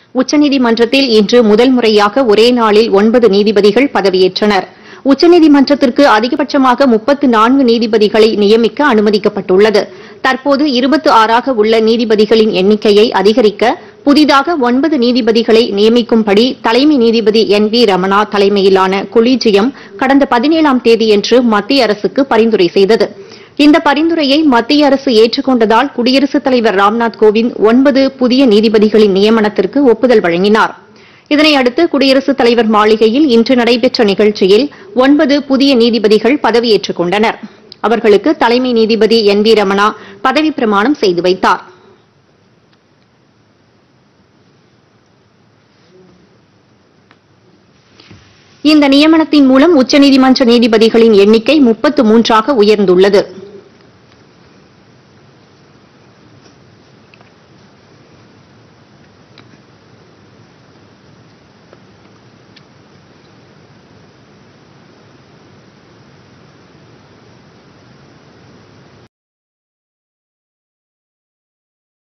உச்சநீதிமன்றத்தில் இன்று முதல் முறையாக ஒரே நாளில் ஒன்பது நீதிபதிகள் பதவியேற்றனர் உச்சநீதிமன்றத்திற்கு அதிகபட்சமாக முப்பத்து நான்கு நீதிபதிகளை நியமிக்க அனுமதிக்கப்பட்டுள்ளது தற்போது இருபத்தி ஆறாக உள்ள நீதிபதிகளின் எண்ணிக்கையை அதிகரிக்க புதிதாக ஒன்பது நீதிபதிகளை நியமிக்கும்படி தலைமை நீதிபதி என் வி ரமணா தலைமையிலான கொலீஜியம் கடந்த பதினேழாம் தேதியன்று மத்திய அரசுக்கு பரிந்துரை செய்தது இந்த பரிந்துரையை மத்திய அரசு ஏற்றுக்கொண்டதால் குடியரசுத் தலைவர் ராம்நாத் கோவிந்த் ஒன்பது புதிய நீதிபதிகளின் நியமனத்திற்கு ஒப்புதல் வழங்கினார் இதனையடுத்து குடியரசுத் தலைவர் மாளிகையில் இன்று நடைபெற்ற நிகழ்ச்சியில் ஒன்பது புதிய நீதிபதிகள் பதவியேற்றுக் கொண்டனர் அவர்களுக்கு தலைமை நீதிபதி என் வி ரமணா பதவிப் பிரமாணம் செய்து வைத்தார் இந்த நியமனத்தின் மூலம் உச்சநீதிமன்ற நீதிபதிகளின் எண்ணிக்கை முப்பத்து மூன்றாக உயர்ந்துள்ளது